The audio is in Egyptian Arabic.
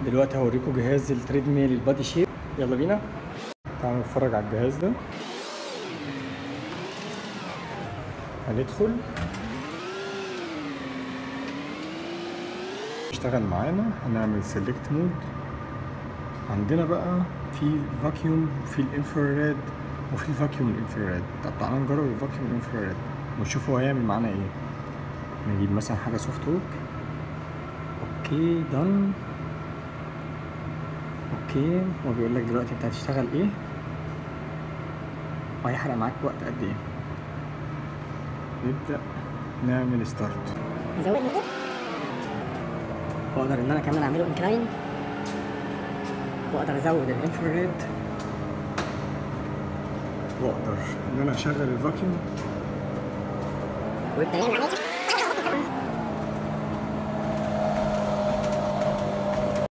دلوقتي هوريكم جهاز التريد ميل البادي شيب يلا بينا تعالوا نتفرج على الجهاز ده هندخل اشتغل معانا هنعمل سيلكت مود عندنا بقى في الفاكيوم وفي الانفراريد وفي الفاكيوم الانفراريد طب تعالى نجرب الفاكيوم الانفراريد ونشوف هو هيعمل معانا ايه نجيب مثلا حاجه سوفت ووك اوكي دن اوكي هو بيقول لك دلوقتي انت هتشتغل ايه وهيحرق معاك وقت قد ايه نبدا نعمل ستارت ازود من فوق واقدر ان انا كمان اعمله انكلاين واقدر ازود الانفراريد واقدر ان انا اشغل الفاكيوم ويبدا يعمل عليك